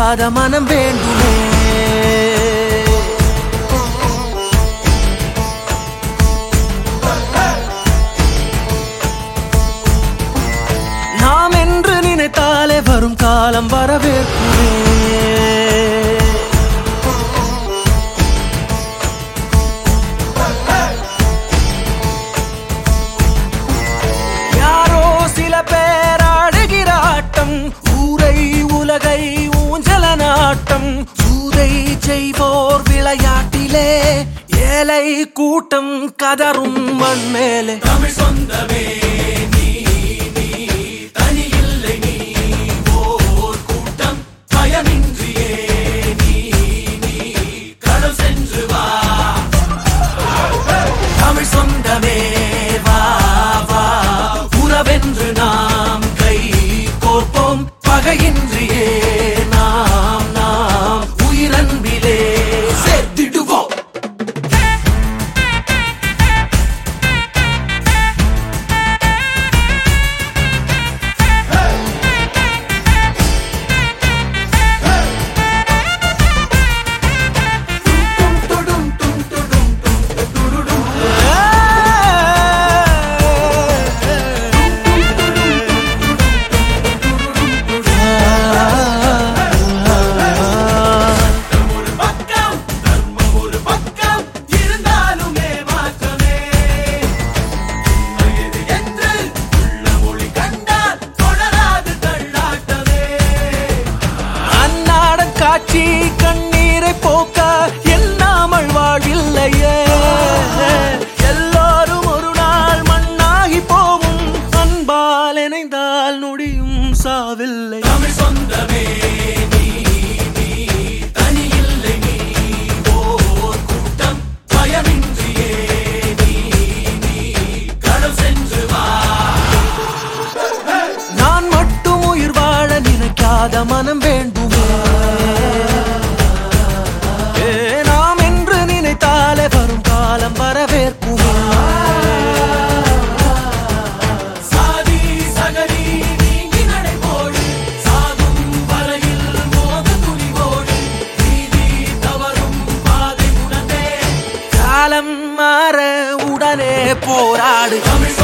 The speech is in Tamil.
நினைக்காத மனம் வேண்டுமே நாம் என்று நினைத்தாலே வரும் காலம் வரவேற்குமே யாரோ சில பேர் ஆடுகிற ஆட்டம் ஊரை உலகை ஊஞ்சல நாட்டம் சூதை செய்வோர் விளையாட்டிலே ஏழை கூட்டம் கதரும் மண் மேலே தமிழ் சொந்தமே நீ நீ தனி இல்லை நீ ஓர் கூட்டம் பயமின்றியே நீ நீ கடல் சென்று வா தமிழ் சொந்தமே வா வா உறவென்று நாம் கை கோர்ப்போம் பகையின்றியே நாம் நாம் உயிரன்பிலே சேர்த்திடுவோம் ஒரு பக்கம் தர்மம் ஒரு பக்கம் இருந்தாலுமே மாற்றமே உண்மையது என்று உள்ள மொழி கண்டால் தொடராது தள்ளாட்டமே அன்னாடன் காட்சி கண்ணீரை போக்க எண்ணாமல் வாழ்வில்லையே எல்லோரும் ஒரு நாள் மண்ணாகி போவும் அன்பால் இணைந்தால் நொடியும் சாவில்லை தமிழ் சொந்தமே நீ நீ தனி இல்லை நீ ஓர் கூட்டம் பயமின்றியே நீ நீ கடல் சென்று வா நான் மட்டும் உயிர் வாழ நினைக்காத மனம் வேண்டுமே ஏ, நாம் என்று நினைத்தாலே வரும் காலம் வரவேற்குமே சாதி சகதி நீங்கி நடைபோடு சாகும் வரையில் மோத துணிவோடு நீதி தவறும் பாதை உணர்ந்தே காலம் மாற உடனே போராடு தமிழ்